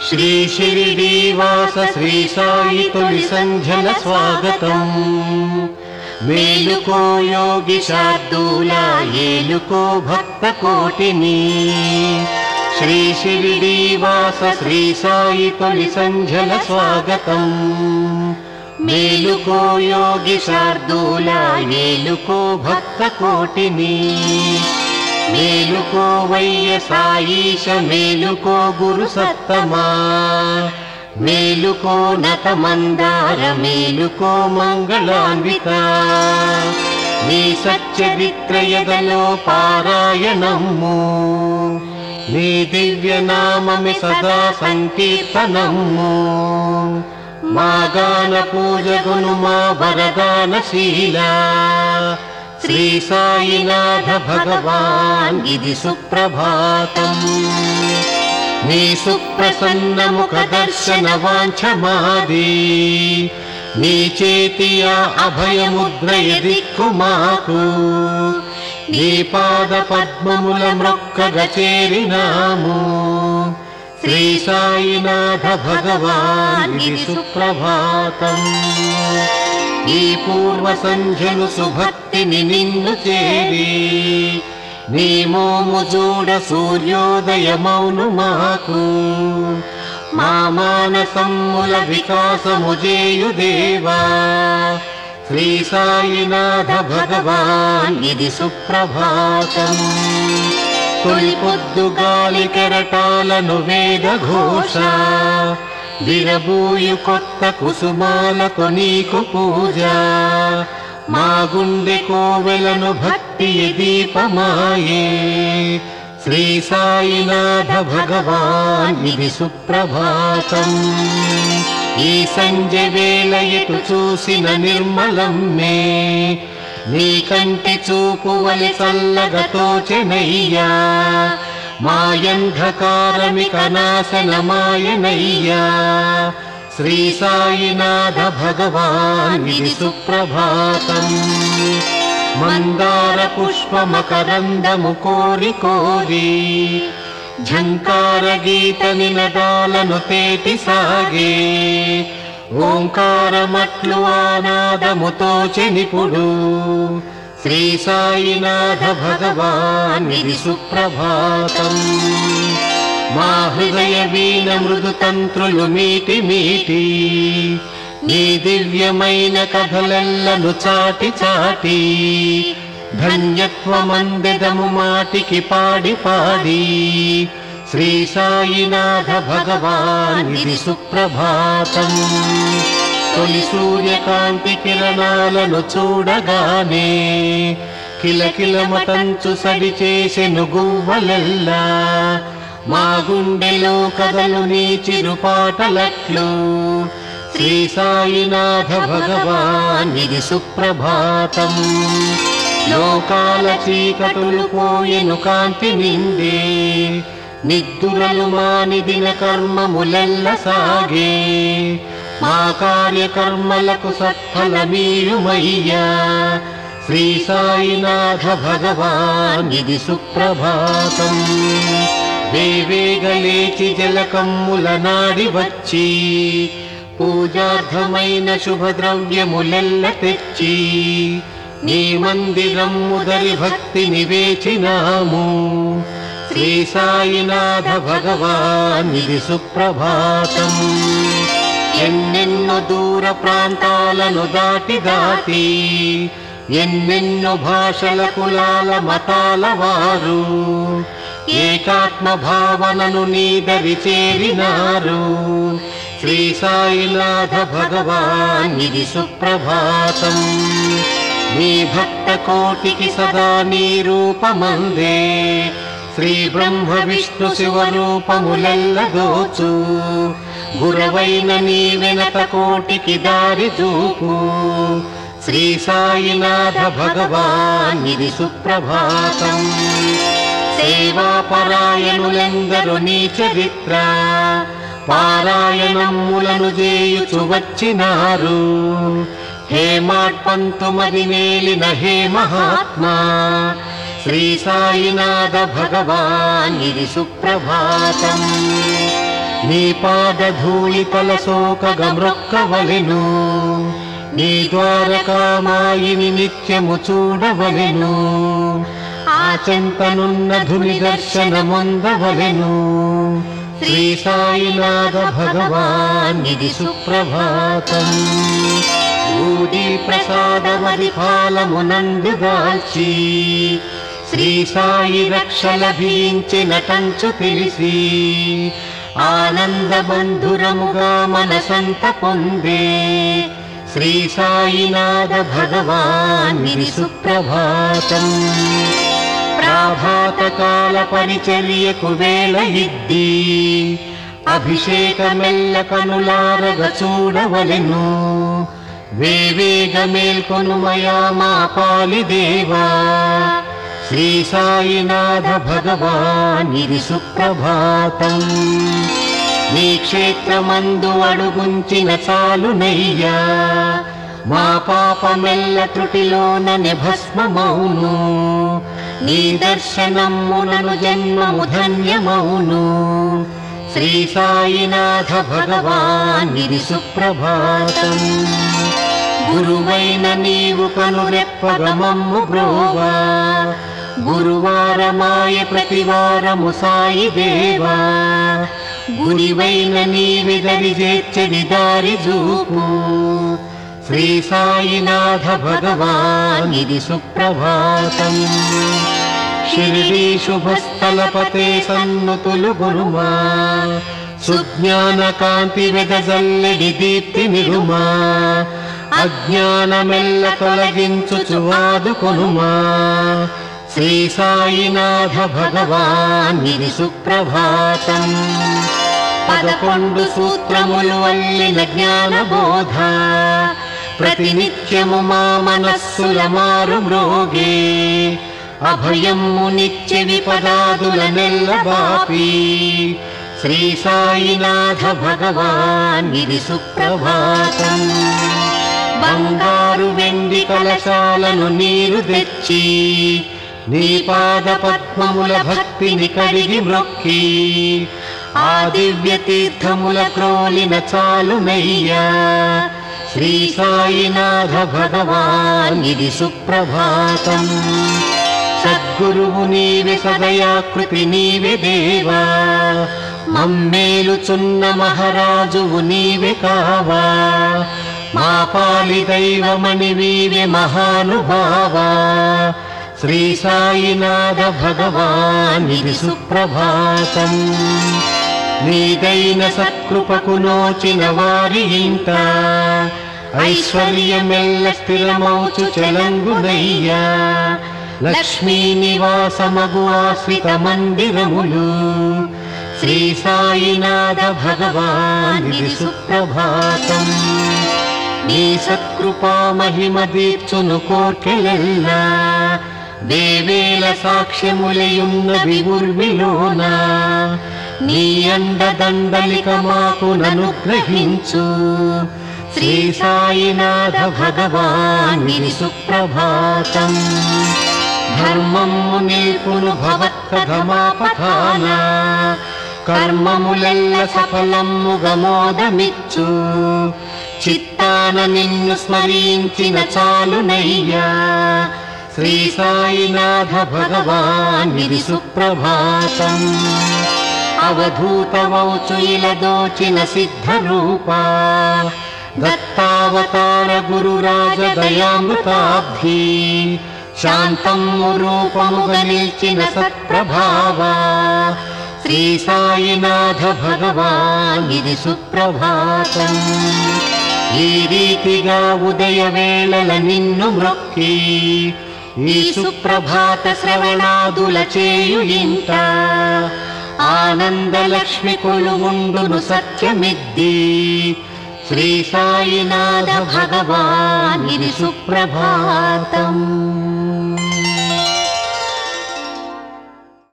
శ్రీ షిరిడీవాస శ్రీ సాయి తొలి సంధ్యల స్వాగతం మేలుకో యోగి శార్దూల ఏలుకో భక్త కోటిని శ్రీ షిరిడీవాస శ్రీ సాయి తొలి సంధ్యల స్వాగతం మేలుకో యోగి శార్దూల ఏలుకో భక్త కోటిని మేలుకో వయ్య సాయిష మేలుకో గురు సత్తమా మేలుకో నత మందార మేలుకో మంగళాన్విత నీ సచ్చరిత్రయదలో పారాయణము నీ దివ్య నామమి సదా సంకీర్తనము మా గాన పూజగును మా వరదాన శీలా శ్రీ సాయినాథ భగవాన్ ఇది సుప్రభాతం నీ సుప్రసన్న ముఖ దర్శన వాంఛమాది నీ చేతియా అభయముద్రయ దిక్కు మాకు నీ పాద పద్మముల మ్రొక్కగ చేరినాము శ్రీ సాయినాథ భగవాన్ ఇది సుప్రభాతం ఈ పూర్వ సంధ్యను సుభక్తిని నిన్ను చేరి నీ మోము చూడ సూర్యోదయమౌను మాకు మా మానసమ్ముల వికాసము చేయు దేవా శ్రీ సాయినాథ భగవాన్ ఇది సుప్రభాతం తొలి పొద్దు గాలి కెరటాలను వేద ఘోష విరబూయు కొత్త కుసుమాలతో నీకు పూజ మా గుండె కోవెలను భక్తి దీపమాయే శ్రీ సాయినాథ భగవాన్ ఇది సుప్రభాతం ఈ సంజ వేళ ఎటు చూసిన నిర్మలం మే నీ కంటి చూపు వలి చల్లగా తోచెనయ్యా మాయంధకారమిక నాశనమాయనయ్యా శ్రీ సాయినాథ భగవాన్ ఇది సుప్రభాతం మందార పుష్ప మకరందము కోరి కోరి ఝంకార గీత నినదాలను తేటి సాగే ఓంకారమట్లు ఆనాదముతో చెనిపుడు శ్రీ సాయినాథ భగవాన్ ఇది సుప్రభాతం మా హృదయ వీణ మృదు తంత్రులు మీటి మీటి నీ దివ్యమైన కథలెల్లను చాటి చాటి ధన్యత్వమందెదము మాటికి పాడి పాడి శ్రీ సాయినాథ భగవాన్ ఇది సుప్రభాతం తొలి సూర్యకాంతి కిరణాలను చూడగానే కిలకిలమతంచు సడి చేసెను గువ్వలెల్లా మా గుండెలో కథలు నీ చిరుపాటలట్లు శ్రీ సాయినాథ భగవాన్ ఇది సుప్రభాతం లోకాల చీకటులు పోయెను కాంతి నిండే నిద్దురలు మాని దిన కర్మములెల్ల సాగే మా కార్యకర్మలకు సత్ఫలమీయుమయ్యా శ్రీ సాయినాథ భగవాన్ ఇది సుప్రభాతం వేవేగలేచి జలకమ్ముల నాడి వచ్చి పూజార్థమైన శుభద్రవ్యములెల్ల తెచ్చి నీ మందిరం ముదరి భక్తి నివేచినాము శ్రీ సాయినాథ భగవాన్ ఇది సుప్రభాతం ఎన్నెన్నో దూర ప్రాంతాలను దాటి దాటి ఎన్నెన్నో భాషల కులాల మతాల వారు ఏకాత్మ భావనను నీదరి చేరినారు శ్రీ సాయినాథ భగవాన్ ఇది సుప్రభాతం నీ భక్త కోటికి సదా నీ రూపమందే శ్రీ బ్రహ్మ విష్ణు శివ రూపములెల్ల దోచు గురవైన నీ వెనక కోటికి దారి చూపు శ్రీ సాయినాథ భగవాన్ ఇది సుప్రభాతం సేవాపరాయణులెందరు నీ చరిత్ర పారాయణములను చేయుచు వచ్చినారు హేమాట్పంతుమది మేలిన హే మహాత్మా శ్రీ సాయినాథ భగవాన్ ఇది సుప్రభాతం నీ పాద ధూళి తల సోకగమ్రొక్కవలెను నీ ద్వారకామాయిని నిత్యము చూడవలెను ఆ చెంతనున్న ధుని దర్శనమొందవలెను శ్రీ సాయినాథ భగవాన్ ఇది సుప్రభాతం ఊది ప్రసాదమది ఫాలమునందు దాల్చి శ్రీ సాయి రక్ష లభించిన టంచు తెలిసి ఆనంద బంధురముగా మనసంత పొందే శ్రీ సాయినాథ భగవాన్ ఇది సుప్రభాతం ప్రాభాతకాల పరిచర్యకు వేళ ఇద్ది అభిషేకమెల్ల కనులారగ చూడవలెను వేవేగ మేల్కొనుమయా మా పాలి దేవా శ్రీ సాయినాథ భగవాన్ ఇది సుప్రభాతం నీ క్షేత్రమందు అడుగుంచిన చాలునయ్యా మా పాపమెల్ల త్రుటిలోన నిభస్మమౌను నీ దర్శనమునను జన్మము ధన్యమౌను శ్రీ సాయినాథ భగవాన్ ఇది సుప్రభాతం గురువైన నీవు కనురెప్పగమమ్ము బ్రోవా గురువారమాయ ప్రతివారము సాయి దేవా గురివైన నీవిదరి చేర్చడి దారి చూపు శ్రీ సాయినాథ భగవాన్ ఇది సుప్రభాతం షిరిడి శుభస్థలపతే సన్నుతులు గురుమా సుజ్ఞాన కాంతి వెదజల్లెడి దీప్తి నిరుమా అజ్ఞానమెల్ల తొలగించుచువాదు కొనుమా శ్రీ సాయినాథ భగవాన్ ఇది సుప్రభాతం పదకొండు సూత్రములు అల్లిన జ్ఞాన బోధ ప్రతినిత్యము మా మనస్సుల మారు మ్రోగే అభయము నిత్య విపదాదుల నెల్ల బాపి శ్రీ సాయినాథ భగవాన్ ఇది సుప్రభాతం బంగారు వెండి కలశాలను నీరు తెచ్చి నీ పాద పద్మముల భక్తిని కడిగి మ్రొక్కి ఆ దివ్య తీర్థముల క్రోలిన చాలునయ్యా శ్రీ సాయినాథ భగవాన్ ఇది సుప్రభాతం సద్గురువు నీవే సదయాకృతి నీవే దేవా మమ్మేలుచున్న మహారాజువు నీవే కావా మా పాలి దైవమణి వీవే మహానుభావా శ్రీ సాయినాథ భగవాన్ ఇది సుప్రభాతం నీదైన సత్కృపకు నోచిన వారి ఇంట ఐశ్వర్యమెల్ల స్థిరమౌచు చలంగునయ్యా లక్ష్మీ నివాసమగు ఆశ్రిత మందిరములు శ్రీ సాయినాథ భగవాన్ ఇది సుప్రభాతం నీ సత్కృపా మహిమ దీర్చును కోర్కెలెల్లా దేవేల సాక్ష్యములయున్నవి ఉర్మిలోన నీ అండదండలిక మాకు ననుగ్రహించు శ్రీ సాయినాథ భగవాన్ ఇది సుప్రభాతం ధర్మము నిల్పును భవత్కథమాపథాన కర్మములెల్ల సఫలముగా మోదమిచ్చు చిత్తాన నిన్ను స్మరించిన చాలునయ్యా శ్రీ సాయినాథ భగవాన్ ఇది సుప్రభాతం అవధూతమౌచు ఇలా దోచిన సిద్ధ రూపా దత్తావతార గురురాజ దయామృతాబ్ధి శాంతము రూపముగా నిల్చిన సత్ప్రభావా శ్రీ సాయినాథ భగవాన్ ఇది సుప్రభాతం ఈ రీతిగా ఉదయ వేళల నిన్ను మ్రొక్కి ఈ సుప్రభాత శ్రవణాదుల చేయు ఇంట ఆనందలక్ష్మి కొలువుండును సత్యమిద్ది శ్రీ సాయినాథ భగవాన్ ఇది సుప్రభాతం